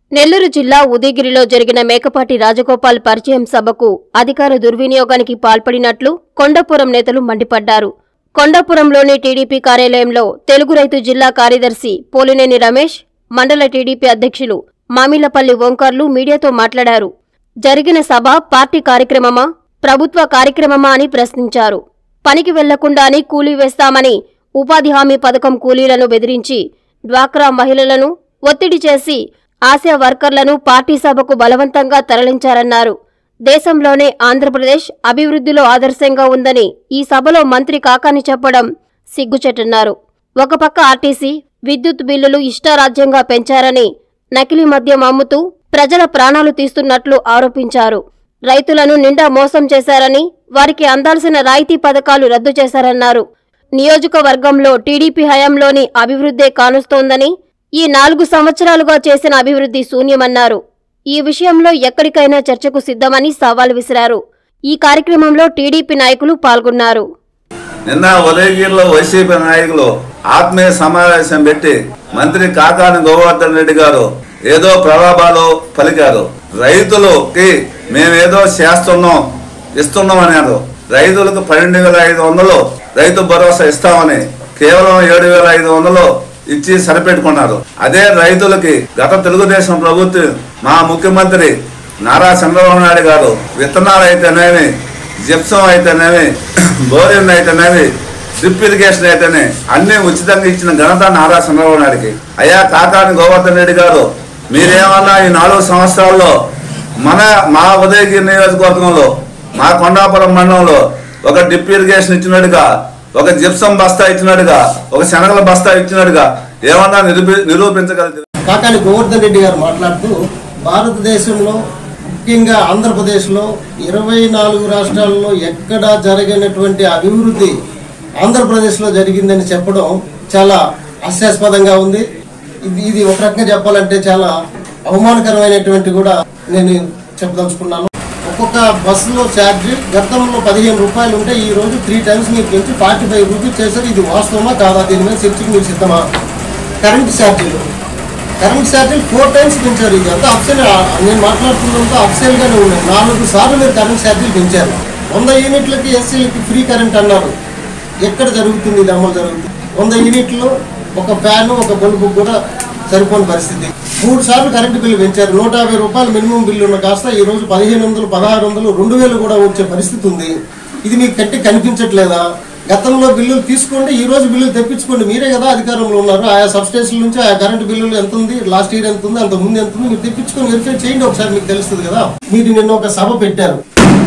నెల్లూరు జిల్లా ఉదయగిరిలో జరిగిన మేకపాటి రాజగోపాల్ పరిచయం సభకు అధికార దుర్వినియోగానికి పాల్పడినట్లు కొండాపురం నేతలు మండిపడ్డారు కొండాపురంలోని టీడీపీ కార్యాలయంలో తెలుగు రైతు జిల్లా కార్యదర్శి పోలినేని రమేష్ మండల టీడీపీ అధ్యక్షులు మామిళ్లపల్లి ఓంకార్లు మీడియాతో మాట్లాడారు జరిగిన సభ పార్టీ కార్యక్రమమా ప్రభుత్వ కార్యక్రమమా అని ప్రశ్నించారు పనికి వెళ్లకుండానే కూలీ వేస్తామని ఉపాధి హామీ పథకం కూలీలను బెదిరించి డ్వాక్రా మహిళలను ఒత్తిడి చేసి ఆశా వర్కర్లను పార్టీ సభకు బలవంతంగా తరలించారన్నారు దేశంలోనే ఆంధ్రప్రదేశ్ అభివృద్ధిలో ఆదర్శంగా ఉందని ఈ సభలో మంత్రి కాకాని చెప్పడం సిగ్గుచెట్టన్నారు ఒక పక్క ఆర్టీసీ విద్యుత్ బిల్లులు ఇష్టారాజ్యంగా పెంచారని నకిలీ మద్యం అమ్ముతూ ప్రజల ప్రాణాలు తీస్తున్నట్లు ఆరోపించారు రైతులను నిండా మోసం చేశారని వారికి అందాల్సిన రాయితీ పథకాలు రద్దు చేశారన్నారు నియోజకవర్గంలో టీడీపీ హయాంలోని అభివృద్ధే కానుస్తోందని ఈ నాలుగు సంవత్సరాలుగా చేసిన అభివృద్ధి శూన్యమన్నారు ఈ విషయంలో ఎక్కడికైనా చర్చకు సిద్ధమని సవాల్ విసిరారు ఈ కార్యక్రమంలో టీడీపీ నాయకులు పాల్గొన్నారు నిన్న ఉదయగిరిలో వైసీపీ నాయకులు ఆత్మీయ సమావేశం పెట్టి మంత్రి కాకాని గోవర్ధన్ రెడ్డి గారు ఏదో ప్రలాభాలు పలికారు రైతులకి మేమేదో చేస్తున్నాం ఇస్తున్నాం అన్నారు రైతులకు పన్నెండు వేల ఐదు వందలు రైతు భరోసా ఇస్తామని కేవలం ఏడు వేల ఐదు వందలు ఇచ్చి సరిపెట్టుకున్నారు అదే రైతులకి గత తెలుగుదేశం ప్రభుత్వం మా ముఖ్యమంత్రి నారా చంద్రబాబు నాయుడు గారు విత్తనాలు అయితేనేమి జిప్సం అయితేనేమి బోరిన్ అయితేనేమి డ్రిప్ ఇరిగేషన్ అయితేనే అన్ని ఉచితంగా ఇచ్చిన ఘనత నారా చంద్రబాబు నాయుడికి అయ్యా కాకాని గోవర్ధన్ రెడ్డి గారు మీరేమన్నా ఈ నాలుగు సంవత్సరాల్లో మన మా ఉదయగిరి నియోజకవర్గంలో మా కొండాపురం మండలంలో ఒక డ్రిప్ ఇరిగేషన్ ఇచ్చినట్టుగా ఒక జిప్సం బస్తా ఇచ్చినట్టుగా ఒక శనగల బస్తా ఇచ్చినట్టుగా ఏమన్నా నిరూపి నిరూపించగలిగితే కాకాని గోవర్ధన్ రెడ్డి గారు మాట్లాడుతూ భారతదేశంలో ముఖ్యంగా ఆంధ్రప్రదేశ్లో ఇరవై నాలుగు రాష్ట్రాల్లో ఎక్కడా జరగనటువంటి అభివృద్ధి ఆంధ్రప్రదేశ్లో జరిగిందని చెప్పడం చాలా హాస్యాస్పదంగా ఉంది ఇది ఇది ఒక రకంగా చెప్పాలంటే చాలా అవమానకరమైనటువంటి కూడా నేను చెప్పదలుచుకున్నాను ఒక్కొక్క బస్సులో ఛార్జ్ గతంలో పదిహేను రూపాయలు ఉంటే ఈ రోజు త్రీ టైమ్స్ మీరు పెంచి ఫార్టీ ఫైవ్ రూపీస్ చేశారు ఇది వాస్తవమా కాదా దీని మీద చర్చకు మీరు సిద్ధమా కరెంట్ ఛార్జీలు కరెంట్ ఛార్జీలు ఫోర్ టైమ్స్ పెంచారు ఇది అంతా అఫ్సెల్ నేను మాట్లాడుతున్నంత అఫ్సెల్గానే ఉన్నాయి నాలుగు సార్లు మీరు కరెంట్ ఛార్జీలు పెంచారు వంద యూనిట్లకి ఎస్సీలకి ఫ్రీ కరెంట్ అన్నారు ఎక్కడ జరుగుతుంది ఇది అమలు జరుగుతుంది వంద యూనిట్లు ఒక ఫ్యాన్ ఒక బల్బు కూడా సరిపోని పరిస్థితి మూడు సార్లు కరెంటు బిల్లు పెంచారు నూట యాభై రూపాయలు మినిమం బిల్లు ఉన్న కాస్త ఈ రోజు పదిహేను వందలు పదహారు వందలు రెండు వేలు కూడా వచ్చే పరిస్థితి ఉంది ఇది మీకు కట్టి కనిపించట్లేదా గతంలో బిల్లులు తీసుకోండి ఈ రోజు బిల్లులు తెప్పించుకోండి మీరే కదా అధికారంలో ఉన్నారు ఆయా సబ్స్టేషన్ నుంచి ఆయా కరెంటు బిల్లులు ఎంత ఉంది లాస్ట్ ఇయర్ ఎంత ఉంది అంత ముందు ఎంత ఉంది మీరు తెప్పించుకొని వెరిఫై చేయండి ఒకసారి మీకు తెలుస్తుంది కదా మీరు నిన్న ఒక సభ పెట్టారు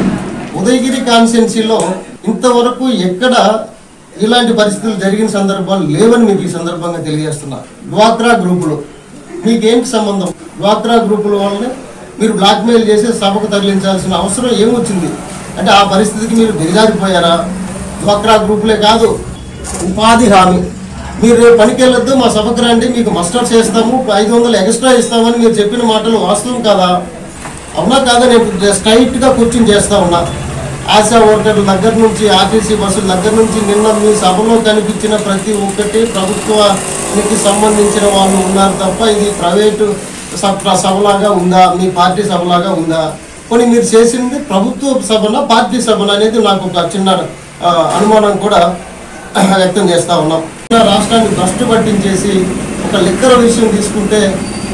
ఉదయగిరి కాన్స్టిట్యున్సీలో ఇంతవరకు ఎక్కడ ఇలాంటి పరిస్థితులు జరిగిన సందర్భాలు లేవని మీకు ఈ సందర్భంగా తెలియజేస్తున్నా డ్వాక్రా గ్రూపులు మీకేంటి సంబంధం డ్వాక్రా గ్రూపుల వల్లనే మీరు బ్లాక్మెయిల్ చేసి సభకు తరలించాల్సిన అవసరం ఏమొచ్చింది అంటే ఆ పరిస్థితికి మీరు దిగజారిపోయారా డ్వాక్రా గ్రూపులే కాదు ఉపాధి హామీ మీరు రేపు పనికి వెళ్ళొద్దు మా సభకు రండి మీకు మస్టర్డ్ చేస్తాము ఐదు వందలు ఎక్స్ట్రా ఇస్తామని మీరు చెప్పిన మాటలు వాస్తవం కాదా అవునా కాదా నేను స్ట్రైట్ గా కూర్చుని చేస్తా ఉన్నా ఆశా వర్కర్ల దగ్గర నుంచి ఆర్టీసీ బస్సుల దగ్గర నుంచి నిన్న మీ సభలో కనిపించిన ప్రతి ఒక్కటి ప్రభుత్వానికి సంబంధించిన వాళ్ళు ఉన్నారు తప్ప ఇది ప్రైవేటు సభ సభలాగా ఉందా మీ పార్టీ సభలాగా ఉందా కొన్ని మీరు చేసింది ప్రభుత్వ సభన పార్టీ సభన అనేది నాకు ఒక చిన్న ఆ, అనుమానం కూడా వ్యక్తం చేస్తా ఉన్నాం రాష్ట్రాన్ని భ్రష్టు పట్టించేసి ఒక లిక్కర విషయం తీసుకుంటే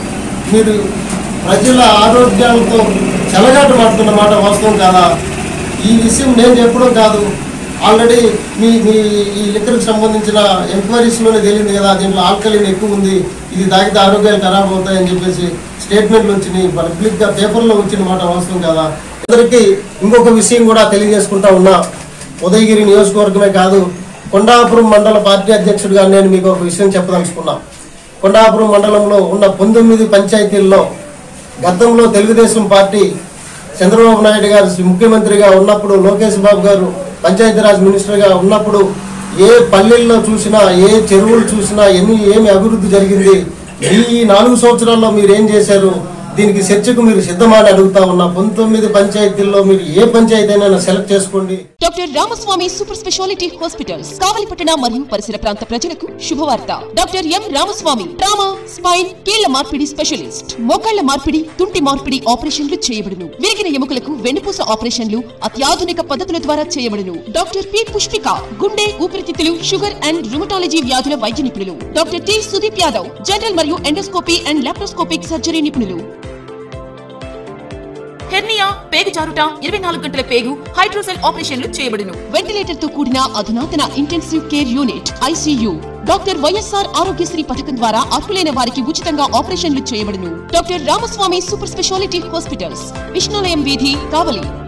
మీరు ప్రజల ఆరోగ్యాలతో చెలగాట మాడుతున్న మాట వాస్తవం కాదా ఈ విషయం నేను చెప్పడం కాదు ఆల్రెడీ మీ మీ ఈ లిక్కర్కి సంబంధించిన ఎంక్వైరీస్లోనే తేలింది కదా దీంట్లో ఆల్కలిన్ ఎక్కువ ఉంది ఇది తాగితే ఆరోగ్యాలు ఖరాబ్ అవుతాయని చెప్పేసి స్టేట్మెంట్లు వచ్చినాయి పబ్లిక్గా పేపర్లో వచ్చిన మాట వాస్తవం కదా అందరికీ ఇంకొక విషయం కూడా తెలియజేసుకుంటా ఉన్నా ఉదయగిరి నియోజకవర్గమే కాదు కొండాపురం మండల పార్టీ అధ్యక్షుడిగా నేను మీకు ఒక విషయం చెప్పదలుచుకున్నా కొండాపురం మండలంలో ఉన్న పంతొమ్మిది పంచాయతీల్లో గతంలో తెలుగుదేశం పార్టీ చంద్రబాబు నాయుడు గారు ముఖ్యమంత్రిగా ఉన్నప్పుడు లోకేష్ బాబు గారు పంచాయతీరాజ్ మినిస్టర్గా ఉన్నప్పుడు ఏ పల్లెల్లో చూసినా ఏ చెరువులు చూసినా ఎన్ని ఏమి అభివృద్ధి జరిగింది ఈ నాలుగు సంవత్సరాల్లో మీరు ఏం చేశారు దీనికి చర్చకు మీరు సిద్ధమని అడుగుతా ఉన్నా పంతొమ్మిది పంచాయతీల్లో మీరు ఏ పంచాయతీ అయినా సెలెక్ట్ చేసుకోండి doctor Ramaswamy super speciality hospitals కావలిపట్టణ మరియు పరిసర ప్రాంత ప్రజలకు శుభవార్త doctor M Ramaswamy trauma spine కీళ్ల మార్పిడి స్పెషలిస్ట్ మోకాళ్ల మార్పిడి తుంటి మార్పిడి ఆపరేషన్లు చేయబడును విరిగిన ఎముకలకు వెన్నుపూస ఆపరేషన్లు అత్యాధునిక పద్ధతుల ద్వారా చేయబడును డాక్టర్ పి పుష్పిక గుండె ఊపిరితిత్తులు షుగర్ అండ్ రుమటాలజీ వ్యాధుల వైద్య నిపుణులు doctor T Sudeep Yadav general మరియు ఎండోస్కోపీ అండ్ లాప్రోస్కోపిక్ సర్జరీ నిపుణులు హెర్నియా పేగు జారుట ఇరవై నాలుగు గంటల పేగు హైడ్రోసెల్ ఆపరేషన్లు చేయబడును వెంటిలేటర్ తో కూడిన అధునాతన intensive care unit ICU doctor YSR Aarogyasri పథకం ద్వారా అర్హులైన వారికి ఉచితంగా ఆపరేషన్లు చేయబడును doctor Ramaswamy super speciality hospitals Vishnulayam వీధి కావలి